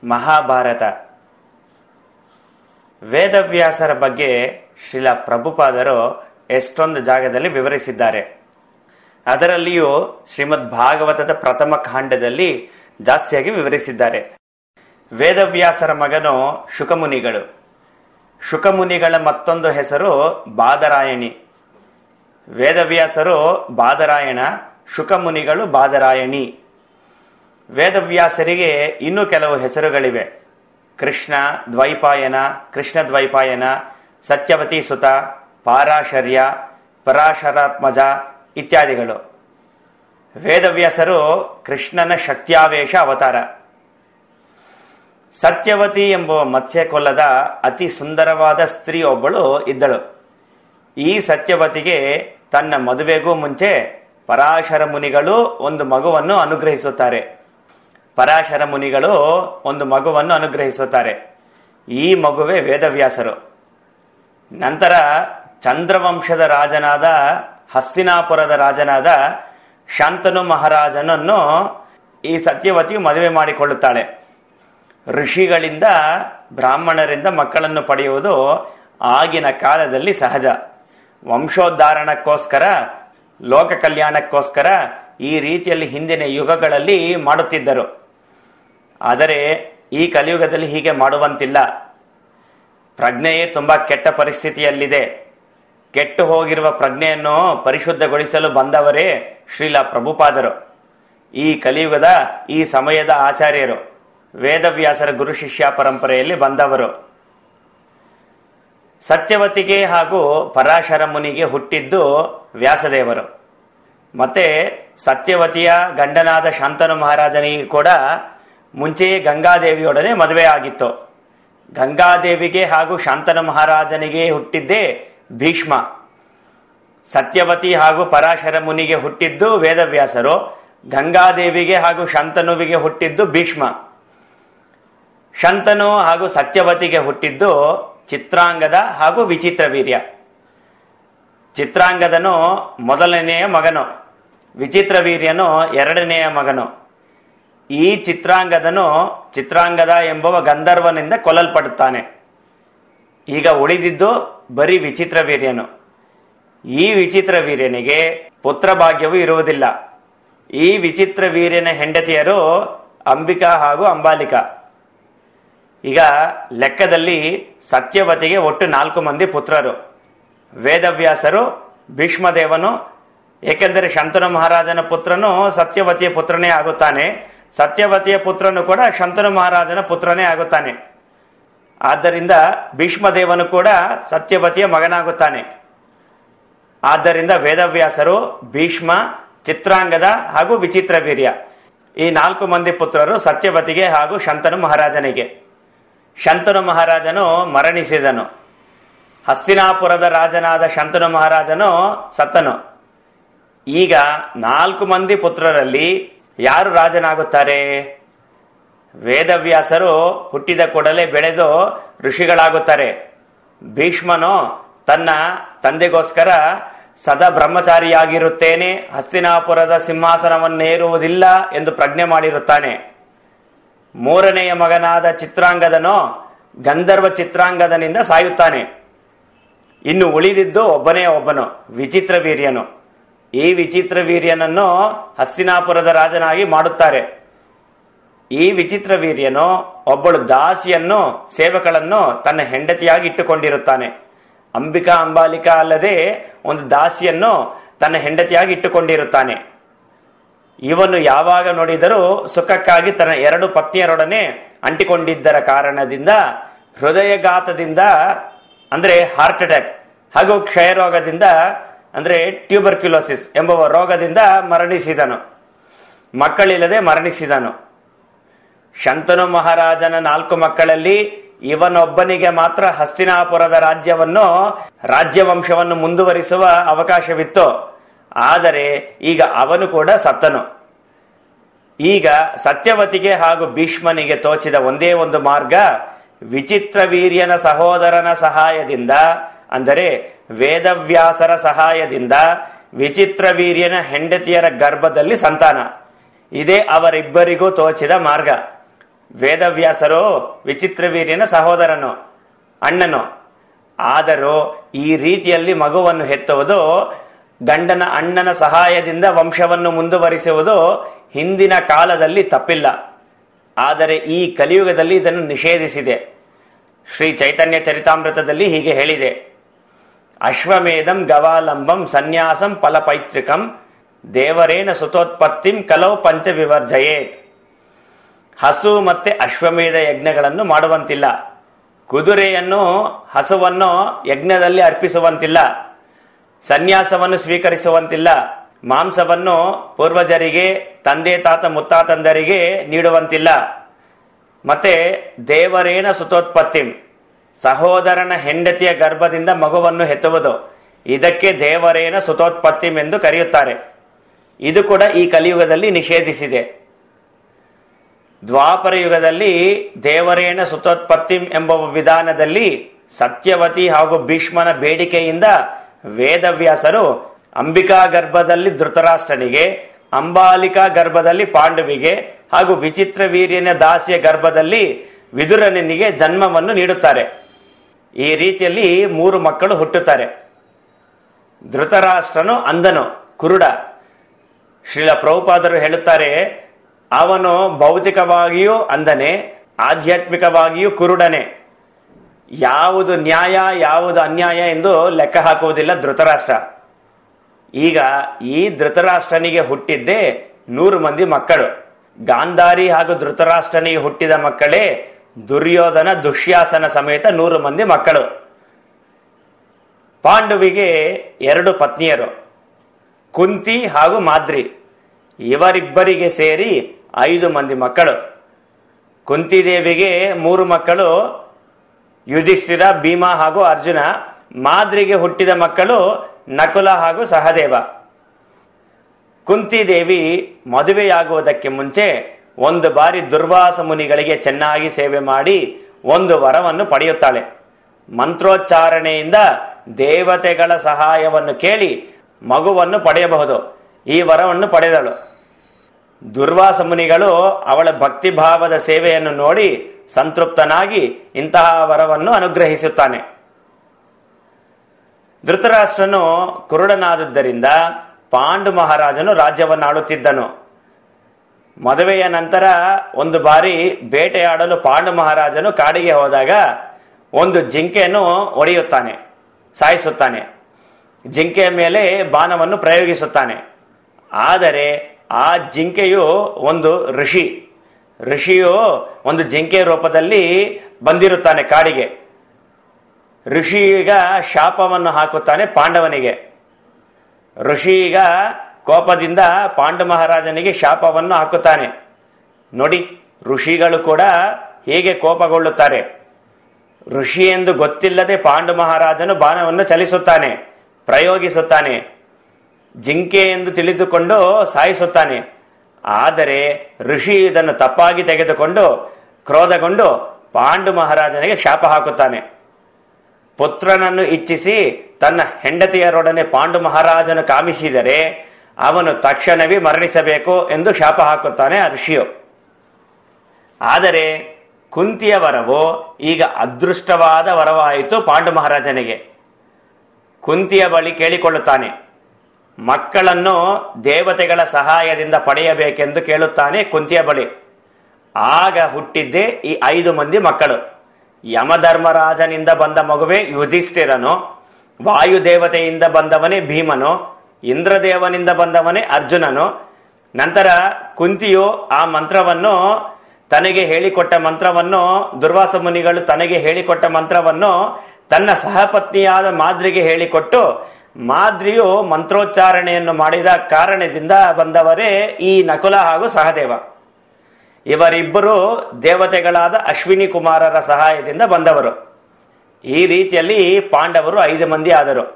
ಮಹಾಭಾರತ ವೇದವ್ಯಾಸರ ಬಗ್ಗೆ ಶ್ರೀಲ ಪ್ರಭುಪಾದರು ಎಷ್ಟೊಂದು ಜಾಗದಲ್ಲಿ ವಿವರಿಸಿದ್ದಾರೆ ಅದರಲ್ಲಿಯೂ ಶ್ರೀಮದ್ ಭಾಗವತದ ಪ್ರಥಮ ಕಾಂಡದಲ್ಲಿ ಜಾಸ್ತಿಯಾಗಿ ವಿವರಿಸಿದ್ದಾರೆ ವೇದವ್ಯಾಸರ ಮಗನು ಶುಕಮುನಿಗಳು ಶುಕಮುನಿಗಳ ಮತ್ತೊಂದು ಹೆಸರು ಬಾದರಾಯಣಿ ವೇದವ್ಯಾಸರು ಬಾದರಾಯಣ ಶುಕಮುನಿಗಳು ಬಾದರಾಯಣಿ ವೇದವ್ಯಾಸರಿಗೆ ಇನ್ನೂ ಕೆಲವು ಹೆಸರುಗಳಿವೆ ಕೃಷ್ಣ ದ್ವೈಪಾಯನ ಕೃಷ್ಣ ದ್ವೈಪಾಯನ ಸತ್ಯವತಿ ಸುತ ಪಾರಾಶರ್ಯ ಪರಾಶರಾತ್ಮಜ ಇತ್ಯಾದಿಗಳು ವೇದವ್ಯಾಸರು ಕೃಷ್ಣನ ಶಕ್ತ್ಯಾವೇಶ ಅವತಾರ ಸತ್ಯವತಿ ಎಂಬುವ ಮತ್ಸ್ಯಕೊಲ್ಲದ ಅತಿ ಸುಂದರವಾದ ಸ್ತ್ರೀ ಒಬ್ಬಳು ಇದ್ದಳು ಈ ಸತ್ಯವತಿಗೆ ತನ್ನ ಮದುವೆಗೂ ಮುಂಚೆ ಪರಾಶರ ಮುನಿಗಳು ಒಂದು ಮಗುವನ್ನು ಅನುಗ್ರಹಿಸುತ್ತಾರೆ ಪರಾಶರ ಮುನಿಗಳು ಒಂದು ಮಗುವನ್ನು ಅನುಗ್ರಹಿಸುತ್ತಾರೆ ಈ ಮಗುವೇ ವೇದವ್ಯಾಸರು ನಂತರ ಚಂದ್ರವಂಶದ ರಾಜನಾದ ಹಸ್ತಿನಾಪುರದ ರಾಜನಾದ ಶಾಂತನು ಮಹಾರಾಜನನ್ನು ಈ ಸತ್ಯವತಿಯು ಮದುವೆ ಮಾಡಿಕೊಳ್ಳುತ್ತಾಳೆ ಋಷಿಗಳಿಂದ ಬ್ರಾಹ್ಮಣರಿಂದ ಮಕ್ಕಳನ್ನು ಪಡೆಯುವುದು ಆಗಿನ ಕಾಲದಲ್ಲಿ ಸಹಜ ವಂಶೋದ್ಧಾರಣಕ್ಕೋಸ್ಕರ ಲೋಕ ಕಲ್ಯಾಣಕ್ಕೋಸ್ಕರ ಈ ರೀತಿಯಲ್ಲಿ ಹಿಂದಿನ ಯುಗಗಳಲ್ಲಿ ಮಾಡುತ್ತಿದ್ದರು ಆದರೆ ಈ ಕಲಿಯುಗದಲ್ಲಿ ಹೀಗೆ ಮಾಡುವಂತಿಲ್ಲ ಪ್ರಜ್ಞೆಯೇ ತುಂಬಾ ಕೆಟ್ಟ ಪರಿಸ್ಥಿತಿಯಲ್ಲಿದೆ ಕೆಟ್ಟು ಹೋಗಿರುವ ಪ್ರಜ್ಞೆಯನ್ನು ಪರಿಶುದ್ಧಗೊಳಿಸಲು ಬಂದವರೇ ಶ್ರೀಲ ಪ್ರಭುಪಾದರು ಈ ಕಲಿಯುಗದ ಈ ಸಮಯದ ಆಚಾರ್ಯರು ವೇದವ್ಯಾಸರ ಗುರು ಶಿಷ್ಯ ಪರಂಪರೆಯಲ್ಲಿ ಬಂದವರು ಸತ್ಯವತಿಗೆ ಹಾಗೂ ಪರಾಶರ ಮುನಿಗೆ ಹುಟ್ಟಿದ್ದು ವ್ಯಾಸದೇವರು ಮತ್ತೆ ಸತ್ಯವತಿಯ ಗಂಡನಾದ ಶಾಂತನು ಮಹಾರಾಜನಿಗೆ ಕೂಡ ಮುಂಚೆಯೇ ಗಂಗಾದೇವಿಯೊಡನೆ ಮದುವೆ ಆಗಿತ್ತು ಗಂಗಾದೇವಿಗೆ ಹಾಗೂ ಶಾಂತನು ಮಹಾರಾಜನಿಗೆ ಹುಟ್ಟಿದ್ದೇ ಭೀಷ್ಮ ಸತ್ಯವತಿ ಹಾಗೂ ಪರಾಶರ ಮುನಿಗೆ ಹುಟ್ಟಿದ್ದು ವೇದವ್ಯಾಸರು ಗಂಗಾದೇವಿಗೆ ಹಾಗೂ ಶಂತನುವಿಗೆ ಹುಟ್ಟಿದ್ದು ಭೀಷ್ಮ ಶಂತನು ಹಾಗೂ ಸತ್ಯವತಿಗೆ ಹುಟ್ಟಿದ್ದು ಚಿತ್ರಾಂಗದ ಹಾಗೂ ವಿಚಿತ್ರ ವೀರ್ಯ ಚಿತ್ರಾಂಗದನು ಮೊದಲನೆಯ ಮಗನು ವಿಚಿತ್ರ ವೀರ್ಯನು ಎರಡನೆಯ ಮಗನು ಈ ಚಿತ್ರಾಂಗದನು ಚಿತ್ರಾಂಗದ ಎಂಬುವ ಗಂಧರ್ವನಿಂದ ಕೊಲ್ಲಲ್ಪಡುತ್ತಾನೆ ಈಗ ಉಳಿದಿದ್ದು ಬರೀ ವಿಚಿತ್ರ ವೀರ್ಯನು ಈ ವಿಚಿತ್ರ ವೀರ್ಯನಿಗೆ ಪುತ್ರ ಭಾಗ್ಯವೂ ಇರುವುದಿಲ್ಲ ಈ ವಿಚಿತ್ರ ವೀರ್ಯನ ಹೆಂಡತಿಯರು ಅಂಬಿಕಾ ಹಾಗೂ ಅಂಬಾಲಿಕಾ ಈಗ ಲೆಕ್ಕದಲ್ಲಿ ಸತ್ಯವತಿಗೆ ಒಟ್ಟು ನಾಲ್ಕು ಮಂದಿ ಪುತ್ರರು ವೇದವ್ಯಾಸರು ಭೀಷ್ಮದೇವನು ಏಕೆಂದರೆ ಶಂತನು ಮಹಾರಾಜನ ಪುತ್ರನು ಸತ್ಯವತಿಯ ಪುತ್ರನೇ ಆಗುತ್ತಾನೆ ಸತ್ಯವತಿಯ ಪುತ್ರನು ಕೂಡ ಶಂತನು ಮಹಾರಾಜನ ಪುತ್ರನೇ ಆಗುತ್ತಾನೆ ಆದ್ದರಿಂದ ಭೀಷ್ಮದೇವನು ಕೂಡ ಸತ್ಯವತಿಯ ಮಗನಾಗುತ್ತಾನೆ ಆದ್ದರಿಂದ ವೇದವ್ಯಾಸರು ಭೀಷ್ಮ ಚಿತ್ರಾಂಗದ ಹಾಗೂ ವಿಚಿತ್ರ ವೀರ್ಯ ಈ ನಾಲ್ಕು ಮಂದಿ ಪುತ್ರರು ಸತ್ಯವತಿಗೆ ಹಾಗೂ ಶಂತನು ಮಹಾರಾಜನಿಗೆ ಶಂತನು ಮಹಾರಾಜನು ಮರಣಿಸಿದನು ಹಸ್ತಿನಾಪುರದ ರಾಜನಾದ ಶಂತನು ಮಹಾರಾಜನು ಸತ್ತನು ಈಗ ನಾಲ್ಕು ಮಂದಿ ಪುತ್ರರಲ್ಲಿ ಯಾರು ರಾಜನಾಗುತ್ತಾರೆ ವೇದವ್ಯಾಸರು ಹುಟ್ಟಿದ ಕೂಡಲೇ ಬೆಳೆದು ಋಷಿಗಳಾಗುತ್ತಾರೆ ಭೀಷ್ಮನು ತನ್ನ ತಂದೆಗೋಸ್ಕರ ಸದಾ ಬ್ರಹ್ಮಚಾರಿಯಾಗಿರುತ್ತೇನೆ ಹಸ್ತಿನಾಪುರದ ಸಿಂಹಾಸನವನ್ನೇರುವುದಿಲ್ಲ ಎಂದು ಪ್ರಜ್ಞೆ ಮಾಡಿರುತ್ತಾನೆ ಮೂರನೆಯ ಮಗನಾದ ಚಿತ್ರಾಂಗದನು ಗಂಧರ್ವ ಚಿತ್ರಾಂಗದನಿಂದ ಸಾಯುತ್ತಾನೆ ಇನ್ನು ಉಳಿದಿದ್ದು ಒಬ್ಬನೇ ಒಬ್ಬನು ವಿಚಿತ್ರ ವೀರ್ಯನು ಈ ವಿಚಿತ್ರ ವೀರ್ಯನನ್ನು ಹಸ್ತಿನಾಪುರದ ರಾಜನಾಗಿ ಮಾಡುತ್ತಾರೆ ಈ ವಿಚಿತ್ರ ವೀರ್ಯನು ಒಬ್ಬಳು ದಾಸಿಯನ್ನು ಸೇವಕಳನ್ನು ತನ್ನ ಹೆಂಡತಿಯಾಗಿ ಇಟ್ಟುಕೊಂಡಿರುತ್ತಾನೆ ಅಂಬಿಕಾ ಅಂಬಾಲಿಕಾ ಅಲ್ಲದೆ ಒಂದು ದಾಸಿಯನ್ನು ತನ್ನ ಹೆಂಡತಿಯಾಗಿ ಇಟ್ಟುಕೊಂಡಿರುತ್ತಾನೆ ಇವನು ಯಾವಾಗ ನೋಡಿದರೂ ಸುಖಕ್ಕಾಗಿ ತನ್ನ ಎರಡು ಪತ್ನಿಯರೊಡನೆ ಅಂಟಿಕೊಂಡಿದ್ದರ ಕಾರಣದಿಂದ ಹೃದಯಘಾತದಿಂದ ಅಂದ್ರೆ ಹಾರ್ಟ್ ಅಟ್ಯಾಕ್ ಹಾಗೂ ಕ್ಷಯರೋಗದಿಂದ ಅಂದ್ರೆ ಟ್ಯೂಬರ್ಕ್ಯುಲೋಸಿಸ್ ಎಂಬುವ ರೋಗದಿಂದ ಮರಣಿಸಿದನು ಮಕ್ಕಳಿಲ್ಲದೆ ಮರಣಿಸಿದನು ಶಂತನು ಮಹಾರಾಜನ ನಾಲ್ಕು ಮಕ್ಕಳಲ್ಲಿ ಇವನೊಬ್ಬನಿಗೆ ಮಾತ್ರ ಹಸ್ತಿನಾಪುರದ ರಾಜ್ಯವನ್ನು ರಾಜ್ಯವಂಶವನ್ನು ಮುಂದುವರಿಸುವ ಅವಕಾಶವಿತ್ತು ಆದರೆ ಈಗ ಅವನು ಕೂಡ ಸತ್ತನು ಈಗ ಸತ್ಯವತಿಗೆ ಹಾಗೂ ಭೀಷ್ಮನಿಗೆ ತೋಚಿದ ಒಂದೇ ಒಂದು ಮಾರ್ಗ ವಿಚಿತ್ರ ವೀರ್ಯನ ಸಹೋದರನ ಸಹಾಯದಿಂದ ಅಂದರೆ ವೇದವ್ಯಾಸರ ಸಹಾಯದಿಂದ ವಿಚಿತ್ರ ವೀರ್ಯನ ಹೆಂಡತಿಯರ ಗರ್ಭದಲ್ಲಿ ಸಂತಾನ ಇದೇ ಅವರಿಬ್ಬರಿಗೂ ತೋಚಿದ ಮಾರ್ಗ ವೇದವ್ಯಾಸರು ವಿಚಿತ್ರವೀರ್ಯನ ಸಹೋದರನು ಅಣ್ಣನು ಆದರೂ ಈ ರೀತಿಯಲ್ಲಿ ಮಗುವನ್ನು ಹೆತ್ತುವುದು ಗಂಡನ ಅಣ್ಣನ ಸಹಾಯದಿಂದ ವಂಶವನ್ನು ಮುಂದುವರಿಸುವುದು ಹಿಂದಿನ ಕಾಲದಲ್ಲಿ ತಪ್ಪಿಲ್ಲ ಆದರೆ ಈ ಕಲಿಯುಗದಲ್ಲಿ ಇದನ್ನು ನಿಷೇಧಿಸಿದೆ ಶ್ರೀ ಚೈತನ್ಯ ಚರಿತಾಮೃತದಲ್ಲಿ ಹೀಗೆ ಹೇಳಿದೆ ಅಶ್ವಮೇಧಂ ಗವಾಲಂಬಂ ಸನ್ಯಾಸಂ ಫಲಪೈತೃಕಂ ದೇವರೇನ ಸುತೋತ್ಪತ್ತಿಂ ಕಲೌ ಪಂಚ ವಿವರ್ಜಯೇತ್ ಹಸು ಮತ್ತೆ ಅಶ್ವಮೇಧ ಯಜ್ಞಗಳನ್ನು ಮಾಡುವಂತಿಲ್ಲ ಕುದುರೆಯನ್ನು ಹಸುವನ್ನು ಯಜ್ಞದಲ್ಲಿ ಅರ್ಪಿಸುವಂತಿಲ್ಲ ಸನ್ಯಾಸವನ್ನು ಸ್ವೀಕರಿಸುವಂತಿಲ್ಲ ಮಾಂಸವನ್ನು ಪೂರ್ವಜರಿಗೆ ತಂದೆ ತಾತ ಮುತ್ತಾತಂದರಿಗೆ ನೀಡುವಂತಿಲ್ಲ ಮತ್ತೆ ದೇವರೇನ ಸುತೋತ್ಪತ್ತಿಂ ಸಹೋದರನ ಹೆಂಡತಿಯ ಗರ್ಭದಿಂದ ಮಗುವನ್ನು ಹೆತ್ತುವುದು ಇದಕ್ಕೆ ದೇವರೇನ ಸುತೋತ್ಪತ್ತಿಂ ಎಂದು ಕರೆಯುತ್ತಾರೆ ಇದು ಕೂಡ ಈ ಕಲಿಯುಗದಲ್ಲಿ ನಿಷೇಧಿಸಿದೆ ದ್ವಾಪರ ಯುಗದಲ್ಲಿ ದೇವರೇನ ಸುತೋತ್ಪತ್ತಿಂ ಎಂಬ ವಿಧಾನದಲ್ಲಿ ಸತ್ಯವತಿ ಹಾಗೂ ಭೀಷ್ಮನ ಬೇಡಿಕೆಯಿಂದ ವೇದವ್ಯಾಸರು ಅಂಬಿಕಾ ಗರ್ಭದಲ್ಲಿ ಧೃತರಾಷ್ಟ್ರನಿಗೆ ಅಂಬಾಲಿಕಾ ಗರ್ಭದಲ್ಲಿ ಪಾಂಡವಿಗೆ ಹಾಗೂ ವಿಚಿತ್ರ ವೀರ್ಯನ ದಾಸಿಯ ಗರ್ಭದಲ್ಲಿ ವಿದುರನಿಗೆ ಜನ್ಮವನ್ನು ನೀಡುತ್ತಾರೆ ಈ ರೀತಿಯಲ್ಲಿ ಮೂರು ಮಕ್ಕಳು ಹುಟ್ಟುತ್ತಾರೆ ಧೃತರಾಷ್ಟ್ರನು ಅಂದನು ಕುರುಡ ಶ್ರೀಲ ಪ್ರಭುಪಾದರು ಹೇಳುತ್ತಾರೆ ಅವನು ಭೌತಿಕವಾಗಿಯೂ ಅಂದನೆ ಆಧ್ಯಾತ್ಮಿಕವಾಗಿಯೂ ಕುರುಡನೆ ಯಾವುದು ನ್ಯಾಯ ಯಾವುದು ಅನ್ಯಾಯ ಎಂದು ಲೆಕ್ಕ ಹಾಕುವುದಿಲ್ಲ ಧೃತರಾಷ್ಟ್ರ ಈಗ ಈ ಧೃತರಾಷ್ಟ್ರನಿಗೆ ಹುಟ್ಟಿದ್ದೇ ನೂರು ಮಂದಿ ಮಕ್ಕಳು ಗಾಂಧಾರಿ ಹಾಗೂ ಧೃತರಾಷ್ಟ್ರನಿಗೆ ಹುಟ್ಟಿದ ಮಕ್ಕಳೇ ದುರ್ಯೋಧನ ದುಶ್ಯಾಸನ ಸಮೇತ ನೂರು ಮಂದಿ ಮಕ್ಕಳು ಪಾಂಡುವಿಗೆ ಎರಡು ಪತ್ನಿಯರು ಕುಂತಿ ಹಾಗೂ ಮಾದ್ರಿ ಇವರಿಬ್ಬರಿಗೆ ಸೇರಿ ಐದು ಮಂದಿ ಮಕ್ಕಳು ಕುಂತಿದೇವಿಗೆ ಮೂರು ಮಕ್ಕಳು ಯುಧಿಷ್ಠಿರ ಭೀಮ ಹಾಗೂ ಅರ್ಜುನ ಮಾದ್ರಿಗೆ ಹುಟ್ಟಿದ ಮಕ್ಕಳು ನಕುಲ ಹಾಗೂ ಸಹದೇವ ಕುಂತಿದೇವಿ ಮದುವೆಯಾಗುವುದಕ್ಕೆ ಮುಂಚೆ ಒಂದು ಬಾರಿ ದುರ್ವಾಸ ಮುನಿಗಳಿಗೆ ಚೆನ್ನಾಗಿ ಸೇವೆ ಮಾಡಿ ಒಂದು ವರವನ್ನು ಪಡೆಯುತ್ತಾಳೆ ಮಂತ್ರೋಚ್ಚಾರಣೆಯಿಂದ ದೇವತೆಗಳ ಸಹಾಯವನ್ನು ಕೇಳಿ ಮಗುವನ್ನು ಪಡೆಯಬಹುದು ಈ ವರವನ್ನು ಪಡೆದಳು ದುರ್ವಾಸ ಮುನಿಗಳು ಅವಳ ಭಕ್ತಿಭಾವದ ಸೇವೆಯನ್ನು ನೋಡಿ ಸಂತೃಪ್ತನಾಗಿ ಇಂತಹ ವರವನ್ನು ಅನುಗ್ರಹಿಸುತ್ತಾನೆ ಧೃತರಾಷ್ಟ್ರನು ಕುರುಡನಾದುದರಿಂದ ಪಾಂಡು ಮಹಾರಾಜನು ರಾಜ್ಯವನ್ನು ಆಳುತ್ತಿದ್ದನು ಮದುವೆಯ ನಂತರ ಒಂದು ಬಾರಿ ಬೇಟೆಯಾಡಲು ಪಾಂಡು ಮಹಾರಾಜನು ಕಾಡಿಗೆ ಹೋದಾಗ ಒಂದು ಜಿಂಕೆಯನ್ನು ಒಡೆಯುತ್ತಾನೆ ಸಾಯಿಸುತ್ತಾನೆ ಜಿಂಕೆಯ ಮೇಲೆ ಬಾಣವನ್ನು ಪ್ರಯೋಗಿಸುತ್ತಾನೆ ಆದರೆ ಆ ಜಿಂಕೆಯು ಒಂದು ಋಷಿ ಋಷಿಯು ಒಂದು ಜಿಂಕೆ ರೂಪದಲ್ಲಿ ಬಂದಿರುತ್ತಾನೆ ಕಾಡಿಗೆ ಋಷಿ ಈಗ ಶಾಪವನ್ನು ಹಾಕುತ್ತಾನೆ ಪಾಂಡವನಿಗೆ ಋಷಿ ಈಗ ಕೋಪದಿಂದ ಪಾಂಡು ಮಹಾರಾಜನಿಗೆ ಶಾಪವನ್ನು ಹಾಕುತ್ತಾನೆ ನೋಡಿ ಋಷಿಗಳು ಕೂಡ ಹೇಗೆ ಕೋಪಗೊಳ್ಳುತ್ತಾರೆ ಋಷಿ ಎಂದು ಗೊತ್ತಿಲ್ಲದೆ ಪಾಂಡು ಮಹಾರಾಜನು ಬಾಣವನ್ನು ಚಲಿಸುತ್ತಾನೆ ಪ್ರಯೋಗಿಸುತ್ತಾನೆ ಜಿಂಕೆ ಎಂದು ತಿಳಿದುಕೊಂಡು ಸಾಯಿಸುತ್ತಾನೆ ಆದರೆ ಋಷಿ ಇದನ್ನು ತಪ್ಪಾಗಿ ತೆಗೆದುಕೊಂಡು ಕ್ರೋಧಗೊಂಡು ಪಾಂಡು ಮಹಾರಾಜನಿಗೆ ಶಾಪ ಹಾಕುತ್ತಾನೆ ಪುತ್ರನನ್ನು ಇಚ್ಛಿಸಿ ತನ್ನ ಹೆಂಡತಿಯರೊಡನೆ ಪಾಂಡು ಮಹಾರಾಜನು ಕಾಮಿಸಿದರೆ ಅವನು ತಕ್ಷಣವೇ ಮರಣಿಸಬೇಕು ಎಂದು ಶಾಪ ಹಾಕುತ್ತಾನೆ ಆ ಋಷಿಯು ಆದರೆ ಕುಂತಿಯ ವರವು ಈಗ ಅದೃಷ್ಟವಾದ ವರವಾಯಿತು ಪಾಂಡು ಮಹಾರಾಜನಿಗೆ ಕುಂತಿಯ ಬಳಿ ಕೇಳಿಕೊಳ್ಳುತ್ತಾನೆ ಮಕ್ಕಳನ್ನು ದೇವತೆಗಳ ಸಹಾಯದಿಂದ ಪಡೆಯಬೇಕೆಂದು ಕೇಳುತ್ತಾನೆ ಕುಂತಿಯ ಬಳಿ ಆಗ ಹುಟ್ಟಿದ್ದೇ ಈ ಐದು ಮಂದಿ ಮಕ್ಕಳು ಯಮಧರ್ಮರಾಜನಿಂದ ಬಂದ ಮಗುವೆ ಯುಧಿಷ್ಠಿರನು ವಾಯುದೇವತೆಯಿಂದ ಬಂದವನೇ ಭೀಮನು ಇಂದ್ರದೇವನಿಂದ ಬಂದವನೇ ಅರ್ಜುನನು ನಂತರ ಕುಂತಿಯು ಆ ಮಂತ್ರವನ್ನು ತನಗೆ ಹೇಳಿಕೊಟ್ಟ ಮಂತ್ರವನ್ನು ದುರ್ವಾಸ ಮುನಿಗಳು ತನಗೆ ಹೇಳಿಕೊಟ್ಟ ಮಂತ್ರವನ್ನು ತನ್ನ ಸಹಪತ್ನಿಯಾದ ಮಾದ್ರಿಗೆ ಹೇಳಿಕೊಟ್ಟು ಮಾದ್ರಿಯು ಮಂತ್ರೋಚ್ಚಾರಣೆಯನ್ನು ಮಾಡಿದ ಕಾರಣದಿಂದ ಬಂದವರೇ ಈ ನಕುಲ ಹಾಗೂ ಸಹದೇವ ಇವರಿಬ್ಬರು ದೇವತೆಗಳಾದ ಅಶ್ವಿನಿ ಕುಮಾರರ ಸಹಾಯದಿಂದ ಬಂದವರು ಈ ರೀತಿಯಲ್ಲಿ ಪಾಂಡವರು ಐದು ಮಂದಿ ಆದರು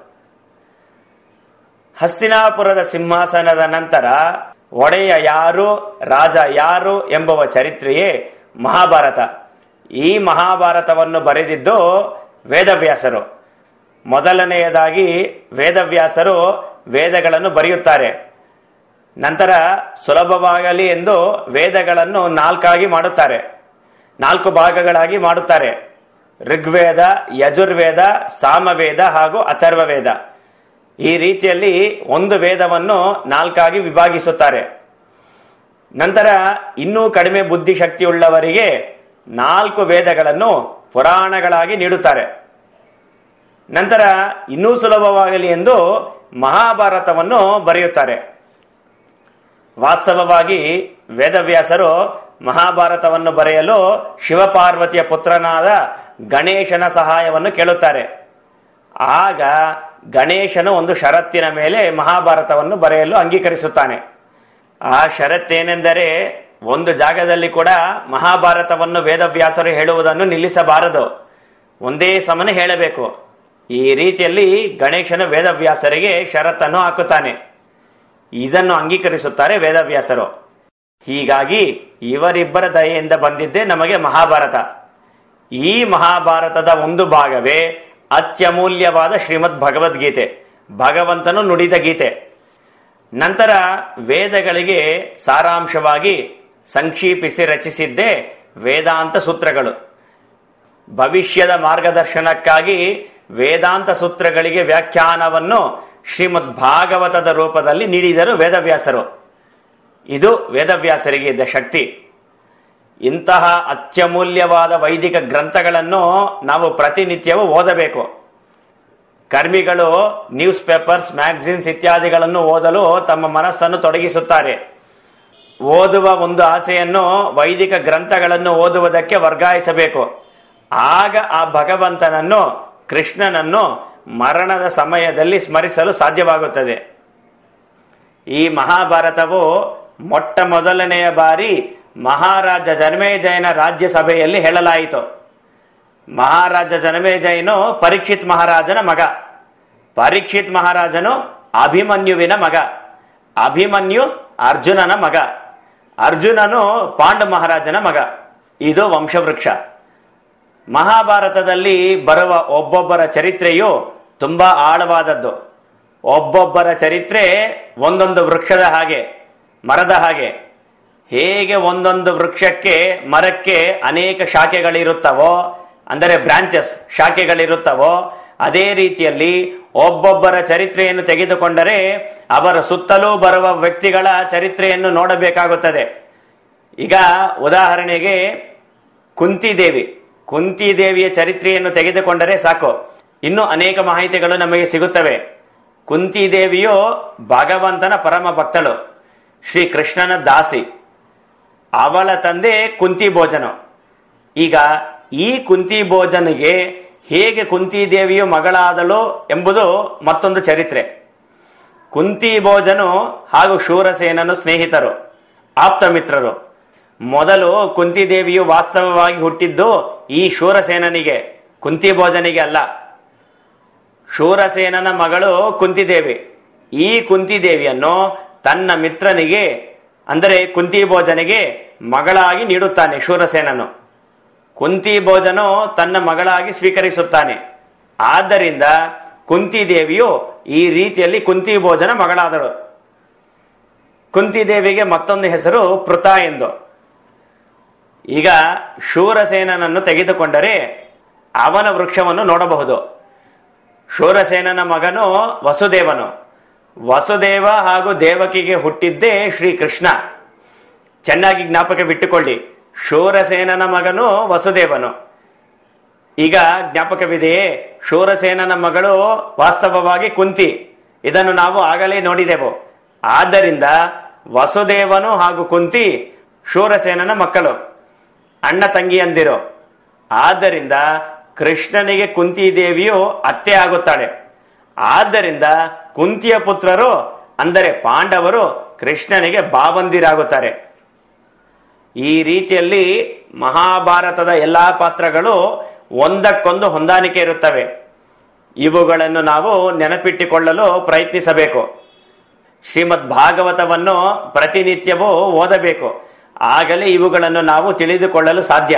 ಹಸ್ತಿನಾಪುರದ ಸಿಂಹಾಸನದ ನಂತರ ಒಡೆಯ ಯಾರು ರಾಜ ಯಾರು ಎಂಬುವ ಚರಿತ್ರೆಯೇ ಮಹಾಭಾರತ ಈ ಮಹಾಭಾರತವನ್ನು ಬರೆದಿದ್ದು ವೇದವ್ಯಾಸರು ಮೊದಲನೆಯದಾಗಿ ವೇದವ್ಯಾಸರು ವೇದಗಳನ್ನು ಬರೆಯುತ್ತಾರೆ ನಂತರ ಸುಲಭವಾಗಲಿ ಎಂದು ವೇದಗಳನ್ನು ನಾಲ್ಕಾಗಿ ಮಾಡುತ್ತಾರೆ ನಾಲ್ಕು ಭಾಗಗಳಾಗಿ ಮಾಡುತ್ತಾರೆ ಋಗ್ವೇದ ಯಜುರ್ವೇದ ಸಾಮವೇದ ಹಾಗೂ ಅಥರ್ವವೇದ ಈ ರೀತಿಯಲ್ಲಿ ಒಂದು ವೇದವನ್ನು ನಾಲ್ಕಾಗಿ ವಿಭಾಗಿಸುತ್ತಾರೆ ನಂತರ ಇನ್ನೂ ಕಡಿಮೆ ಬುದ್ಧಿಶಕ್ತಿಯುಳ್ಳವರಿಗೆ ನಾಲ್ಕು ವೇದಗಳನ್ನು ಪುರಾಣಗಳಾಗಿ ನೀಡುತ್ತಾರೆ ನಂತರ ಇನ್ನೂ ಸುಲಭವಾಗಲಿ ಎಂದು ಮಹಾಭಾರತವನ್ನು ಬರೆಯುತ್ತಾರೆ ವಾಸ್ತವವಾಗಿ ವೇದವ್ಯಾಸರು ಮಹಾಭಾರತವನ್ನು ಬರೆಯಲು ಶಿವಪಾರ್ವತಿಯ ಪುತ್ರನಾದ ಗಣೇಶನ ಸಹಾಯವನ್ನು ಕೇಳುತ್ತಾರೆ ಆಗ ಗಣೇಶನು ಒಂದು ಷರತ್ತಿನ ಮೇಲೆ ಮಹಾಭಾರತವನ್ನು ಬರೆಯಲು ಅಂಗೀಕರಿಸುತ್ತಾನೆ ಆ ಷರತ್ತೇನೆಂದರೆ ಒಂದು ಜಾಗದಲ್ಲಿ ಕೂಡ ಮಹಾಭಾರತವನ್ನು ವೇದವ್ಯಾಸರು ಹೇಳುವುದನ್ನು ನಿಲ್ಲಿಸಬಾರದು ಒಂದೇ ಸಮನೆ ಹೇಳಬೇಕು ಈ ರೀತಿಯಲ್ಲಿ ಗಣೇಶನು ವೇದವ್ಯಾಸರಿಗೆ ಷರತ್ತನ್ನು ಹಾಕುತ್ತಾನೆ ಇದನ್ನು ಅಂಗೀಕರಿಸುತ್ತಾರೆ ವೇದವ್ಯಾಸರು ಹೀಗಾಗಿ ಇವರಿಬ್ಬರ ದಯೆಯಿಂದ ಬಂದಿದ್ದೇ ನಮಗೆ ಮಹಾಭಾರತ ಈ ಮಹಾಭಾರತದ ಒಂದು ಭಾಗವೇ ಅತ್ಯಮೂಲ್ಯವಾದ ಶ್ರೀಮದ್ ಭಗವದ್ಗೀತೆ ಭಗವಂತನು ನುಡಿದ ಗೀತೆ ನಂತರ ವೇದಗಳಿಗೆ ಸಾರಾಂಶವಾಗಿ ಸಂಕ್ಷೀಪಿಸಿ ರಚಿಸಿದ್ದೇ ವೇದಾಂತ ಸೂತ್ರಗಳು ಭವಿಷ್ಯದ ಮಾರ್ಗದರ್ಶನಕ್ಕಾಗಿ ವೇದಾಂತ ಸೂತ್ರಗಳಿಗೆ ವ್ಯಾಖ್ಯಾನವನ್ನು ಶ್ರೀಮದ್ ಭಾಗವತದ ರೂಪದಲ್ಲಿ ನೀಡಿದರು ವೇದವ್ಯಾಸರು ಇದು ವೇದವ್ಯಾಸರಿಗೆ ಇದ್ದ ಶಕ್ತಿ ಇಂತಹ ಅತ್ಯಮೂಲ್ಯವಾದ ವೈದಿಕ ಗ್ರಂಥಗಳನ್ನು ನಾವು ಪ್ರತಿನಿತ್ಯವೂ ಓದಬೇಕು ಕರ್ಮಿಗಳು ನ್ಯೂಸ್ ಪೇಪರ್ಸ್ ಮ್ಯಾಗಝಿನ್ಸ್ ಇತ್ಯಾದಿಗಳನ್ನು ಓದಲು ತಮ್ಮ ಮನಸ್ಸನ್ನು ತೊಡಗಿಸುತ್ತಾರೆ ಓದುವ ಒಂದು ಆಸೆಯನ್ನು ವೈದಿಕ ಗ್ರಂಥಗಳನ್ನು ಓದುವುದಕ್ಕೆ ವರ್ಗಾಯಿಸಬೇಕು ಆಗ ಆ ಭಗವಂತನನ್ನು ಕೃಷ್ಣನನ್ನು ಮರಣದ ಸಮಯದಲ್ಲಿ ಸ್ಮರಿಸಲು ಸಾಧ್ಯವಾಗುತ್ತದೆ ಈ ಮಹಾಭಾರತವು ಮೊಟ್ಟ ಮೊದಲನೆಯ ಬಾರಿ ಮಹಾರಾಜ ಜನಮೇಜಯನ ರಾಜ್ಯಸಭೆಯಲ್ಲಿ ಹೇಳಲಾಯಿತು ಮಹಾರಾಜ ಜನಮೇಜಯನು ಪರೀಕ್ಷಿತ್ ಮಹಾರಾಜನ ಮಗ ಪರೀಕ್ಷಿತ್ ಮಹಾರಾಜನು ಅಭಿಮನ್ಯುವಿನ ಮಗ ಅಭಿಮನ್ಯು ಅರ್ಜುನನ ಮಗ ಅರ್ಜುನನು ಪಾಂಡು ಮಹಾರಾಜನ ಮಗ ಇದು ವಂಶವೃಕ್ಷ ಮಹಾಭಾರತದಲ್ಲಿ ಬರುವ ಒಬ್ಬೊಬ್ಬರ ಚರಿತ್ರೆಯು ತುಂಬಾ ಆಳವಾದದ್ದು ಒಬ್ಬೊಬ್ಬರ ಚರಿತ್ರೆ ಒಂದೊಂದು ವೃಕ್ಷದ ಹಾಗೆ ಮರದ ಹಾಗೆ ಹೇಗೆ ಒಂದೊಂದು ವೃಕ್ಷಕ್ಕೆ ಮರಕ್ಕೆ ಅನೇಕ ಶಾಖೆಗಳಿರುತ್ತವೋ ಅಂದರೆ ಬ್ರಾಂಚಸ್ ಶಾಖೆಗಳಿರುತ್ತವೋ ಅದೇ ರೀತಿಯಲ್ಲಿ ಒಬ್ಬೊಬ್ಬರ ಚರಿತ್ರೆಯನ್ನು ತೆಗೆದುಕೊಂಡರೆ ಅವರ ಸುತ್ತಲೂ ಬರುವ ವ್ಯಕ್ತಿಗಳ ಚರಿತ್ರೆಯನ್ನು ನೋಡಬೇಕಾಗುತ್ತದೆ ಈಗ ಉದಾಹರಣೆಗೆ ಕುಂತಿದೇವಿ ಕುಂತಿದೇವಿಯ ಚರಿತ್ರೆಯನ್ನು ತೆಗೆದುಕೊಂಡರೆ ಸಾಕು ಇನ್ನು ಅನೇಕ ಮಾಹಿತಿಗಳು ನಮಗೆ ಸಿಗುತ್ತವೆ ಕುಂತಿದೇವಿಯು ಭಗವಂತನ ಪರಮ ಭಕ್ತಳು ಶ್ರೀ ಕೃಷ್ಣನ ದಾಸಿ ಅವಳ ತಂದೆ ಕುಂತಿ ಭೋಜನ ಈಗ ಈ ಕುಂತಿ ಭೋಜನಿಗೆ ಹೇಗೆ ಕುಂತಿದೇವಿಯು ಮಗಳಾದಳು ಎಂಬುದು ಮತ್ತೊಂದು ಚರಿತ್ರೆ ಕುಂತಿ ಭೋಜನು ಹಾಗೂ ಶೂರಸೇನನು ಸ್ನೇಹಿತರು ಆಪ್ತ ಮಿತ್ರರು ಮೊದಲು ಕುಂತಿದೇವಿಯು ವಾಸ್ತವವಾಗಿ ಹುಟ್ಟಿದ್ದು ಈ ಶೂರಸೇನನಿಗೆ ಕುಂತಿ ಭೋಜನಿಗೆ ಅಲ್ಲ ಶೂರಸೇನನ ಮಗಳು ಕುಂತಿದೇವಿ ಈ ಕುಂತಿದೇವಿಯನ್ನು ತನ್ನ ಮಿತ್ರನಿಗೆ ಅಂದರೆ ಕುಂತಿ ಭೋಜನಿಗೆ ಮಗಳಾಗಿ ನೀಡುತ್ತಾನೆ ಶೂರಸೇನನು ಕುಂತಿ ಭೋಜನು ತನ್ನ ಮಗಳಾಗಿ ಸ್ವೀಕರಿಸುತ್ತಾನೆ ಆದ್ದರಿಂದ ಕುಂತಿದೇವಿಯು ಈ ರೀತಿಯಲ್ಲಿ ಕುಂತಿ ಭೋಜನ ಮಗಳಾದಳು ಕುಂತಿದೇವಿಗೆ ಮತ್ತೊಂದು ಹೆಸರು ಪೃತ ಎಂದು ಈಗ ಶೂರಸೇನನನ್ನು ತೆಗೆದುಕೊಂಡರೆ ಅವನ ವೃಕ್ಷವನ್ನು ನೋಡಬಹುದು ಶೂರಸೇನನ ಮಗನು ವಸುದೇವನು ವಸುದೇವ ಹಾಗೂ ದೇವಕಿಗೆ ಹುಟ್ಟಿದ್ದೇ ಶ್ರೀಕೃಷ್ಣ ಚೆನ್ನಾಗಿ ಜ್ಞಾಪಕವಿಟ್ಟುಕೊಳ್ಳಿ ಶೂರಸೇನನ ಮಗನು ವಸುದೇವನು ಈಗ ಜ್ಞಾಪಕವಿದೆಯೇ ಶೂರಸೇನನ ಮಗಳು ವಾಸ್ತವವಾಗಿ ಕುಂತಿ ಇದನ್ನು ನಾವು ಆಗಲೇ ನೋಡಿದೆವು ಆದ್ದರಿಂದ ವಸುದೇವನು ಹಾಗೂ ಕುಂತಿ ಶೂರಸೇನನ ಮಕ್ಕಳು ಅಣ್ಣ ತಂಗಿಯಂದಿರು ಆದ್ದರಿಂದ ಕೃಷ್ಣನಿಗೆ ಕುಂತಿ ದೇವಿಯು ಅತ್ತೆ ಆಗುತ್ತಾಳೆ ಆದ್ದರಿಂದ ಕುಂತಿಯ ಪುತ್ರರು ಅಂದರೆ ಪಾಂಡವರು ಕೃಷ್ಣನಿಗೆ ಬಾವಂದಿರಾಗುತ್ತಾರೆ ಈ ರೀತಿಯಲ್ಲಿ ಮಹಾಭಾರತದ ಎಲ್ಲಾ ಪಾತ್ರಗಳು ಒಂದಕ್ಕೊಂದು ಹೊಂದಾಣಿಕೆ ಇರುತ್ತವೆ ಇವುಗಳನ್ನು ನಾವು ನೆನಪಿಟ್ಟುಕೊಳ್ಳಲು ಪ್ರಯತ್ನಿಸಬೇಕು ಶ್ರೀಮದ್ ಭಾಗವತವನ್ನು ಪ್ರತಿನಿತ್ಯವೂ ಓದಬೇಕು ಆಗಲೇ ಇವುಗಳನ್ನು ನಾವು ತಿಳಿದುಕೊಳ್ಳಲು ಸಾಧ್ಯ